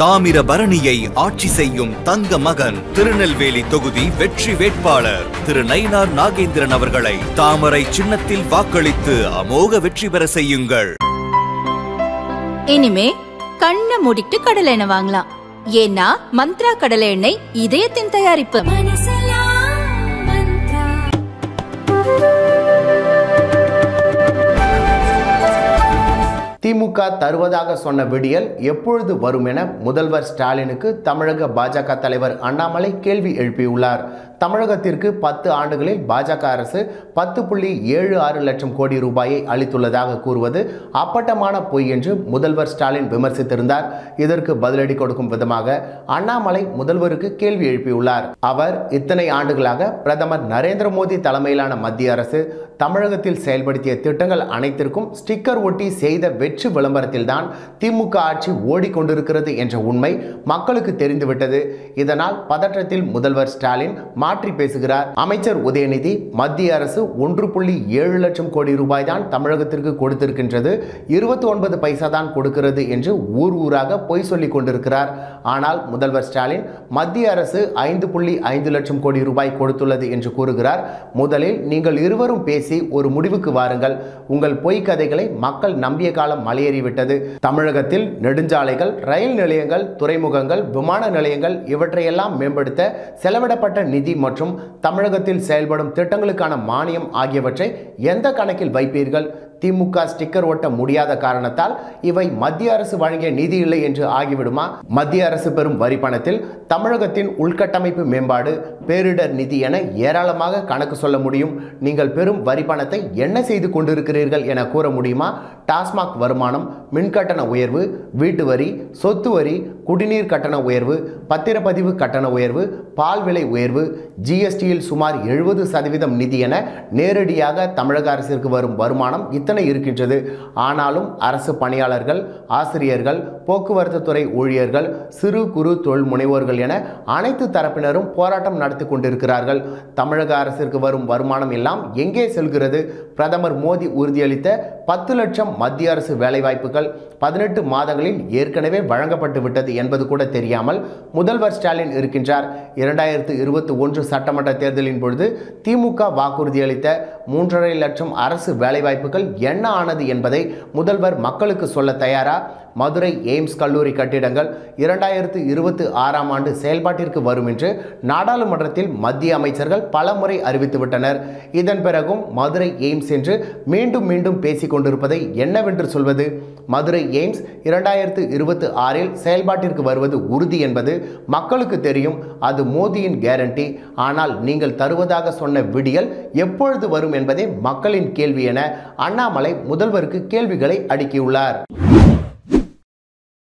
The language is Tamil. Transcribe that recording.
தாமிரபரணியை ஆட்சி செய்யும் தங்க மகன் திருநெல்வேலி தொகுதி வெற்றி வேட்பாளர் திரு நயினார் நாகேந்திரன் அவர்களை தாமரை சின்னத்தில் வாக்களித்து அமோக வெற்றி பெற செய்யுங்கள் இனிமே கண்ணை மூடிட்டு கடலை எண்ணெய் வாங்கலாம் ஏன்னா மந்த்ரா கடலை எண்ணெய் இதயத்தின் தயாரிப்பு திமுக தருவதாக சொன்ன விடியல் எப்பொழுது வரும் என முதல்வர் ஸ்டாலினுக்கு தமிழக பாஜக தலைவர் அண்ணாமலை கேள்வி எழுப்பியுள்ளார் தமிழகத்திற்கு பத்து ஆண்டுகளில் பாஜக அரசு பத்து புள்ளி ஏழு ஆறு லட்சம் கோடி ரூபாயை அளித்துள்ளதாக கூறுவது அப்பட்டமான பொய் என்று முதல்வர் ஸ்டாலின் விமர்சித்திருந்தார் இதற்கு பதிலடி கொடுக்கும் விதமாக அண்ணாமலை முதல்வருக்கு கேள்வி எழுப்பியுள்ளார் அவர் இத்தனை ஆண்டுகளாக பிரதமர் நரேந்திர மோடி தலைமையிலான மத்திய அரசு தமிழகத்தில் செயல்படுத்திய திட்டங்கள் அனைத்திற்கும் ஸ்டிக்கர் ஒட்டி செய்த வெற்றி விளம்பரத்தில்தான் திமுக ஆட்சி ஓடிக்கொண்டிருக்கிறது என்ற உண்மை மக்களுக்கு தெரிந்துவிட்டது இதனால் பதற்றத்தில் முதல்வர் ஸ்டாலின் மாற்றி பேசுகிறார் அமைச்சர் உதயநிதி மத்திய அரசு ஒன்று புள்ளி ஏழு லட்சம் கோடி ரூபாய் தான் தமிழகத்திற்கு கொடுத்திருக்கின்றது இருபத்தி ஒன்பது பைசா தான் கொடுக்கிறது என்று ஊர் ஊராக பொய் சொல்லிக் கொண்டிருக்கிறார் ஆனால் முதல்வர் ஸ்டாலின் மத்திய அரசு ஐந்து புள்ளி ஐந்து லட்சம் கோடி ரூபாய் கொடுத்துள்ளது என்று கூறுகிறார் முதலில் நீங்கள் இருவரும் பேசி ஒரு முடிவுக்கு வாருங்கள் உங்கள் பொய் கதைகளை மக்கள் நம்பிய காலம் மலையேறிவிட்டது தமிழகத்தில் நெடுஞ்சாலைகள் ரயில் நிலையங்கள் துறைமுகங்கள் விமான நிலையங்கள் இவற்றையெல்லாம் மேம்படுத்த செலவிடப்பட்ட நிதி மற்றும் தமிழகத்தில் செயல்படும் திட்டங்களுக்கான மானியம் ஆகியவற்றை எந்த கணக்கில் வைப்பீர்கள் திமுக ஸ்டிக்கர் ஒட்ட முடியாத காரணத்தால் இவை மத்திய அரசு வழங்கிய நிதி இல்லை என்று ஆகிவிடுமா மத்திய அரசு பெறும் வரி பணத்தில் தமிழகத்தின் உள்கட்டமைப்பு மேம்பாடு பேரிடர் நிதி என ஏராளமாக கணக்கு சொல்ல முடியும் நீங்கள் பெறும் வரி பணத்தை என்ன செய்து கொண்டிருக்கிறீர்கள் என கூற முடியுமா டாஸ்மாக் வருமானம் மின்கட்டண உயர்வு வீட்டு வரி சொத்து வரி குடிநீர் கட்டண உயர்வு பத்திரப்பதிவு கட்டண உயர்வு பால் விலை உயர்வு ஜிஎஸ்டியில் சுமார் எழுபது சதவீதம் நிதி என நேரடியாக தமிழக அரசிற்கு வரும் வருமானம் இத்தனை இருக்கின்றது ஆனாலும் அரசு பணியாளர்கள் ஆசிரியர்கள் போக்குவரத்து துறை ஊழியர்கள் சிறு குறு தொழில் முனைவோர்கள் என அனைத்து தரப்பினரும் போராட்டம் நடத்தி கொண்டிருக்கிறார்கள் தமிழக அரசிற்கு வரும் வருமானம் எல்லாம் எங்கே செல்கிறது பிரதமர் மோடி உறுதியளித்த பத்து லட்சம் மத்திய அரசு வேலைவாய்ப்புகள் பதினெட்டு மாதங்களில் ஏற்கனவே வழங்கப்பட்டு விட்டது என்பது கூட தெரியாமல் முதல்வர் ஸ்டாலின் இருக்கின்றார் இரண்டாயிரத்து இருபத்தி ஒன்று சட்டமன்ற தேர்தலின் பொழுது திமுக வாக்குறுதியளித்த மூன்றரை லட்சம் அரசு வேலைவாய்ப்புகள் என்ன ஆனது என்பதை முதல்வர் மக்களுக்கு சொல்ல தயாரா மதுரை எய்ம்ஸ் கல்லூரி கட்டிடங்கள் இரண்டாயிரத்து இருபத்தி ஆறாம் ஆண்டு செயல்பாட்டிற்கு வரும் என்று நாடாளுமன்றத்தில் மத்திய அமைச்சர்கள் பலமுறை அறிவித்துவிட்டனர் இதன் பிறகும் மதுரை எய்ம்ஸ் என்று மீண்டும் மீண்டும் பேசிக் கொண்டிருப்பதை என்னவென்று சொல்வது மதுரை எய்ம்ஸ் இரண்டாயிரத்து இருபத்தி ஆறில் செயல்பாட்டிற்கு வருவது உறுதி என்பது மக்களுக்கு தெரியும் அது மோடியின் கேரண்டி ஆனால் நீங்கள் தருவதாக சொன்ன விடியல் எப்பொழுது வரும் என்பதே மக்களின் கேள்வி என அண்ணாமலை முதல்வருக்கு கேள்விகளை அடுக்கியுள்ளார்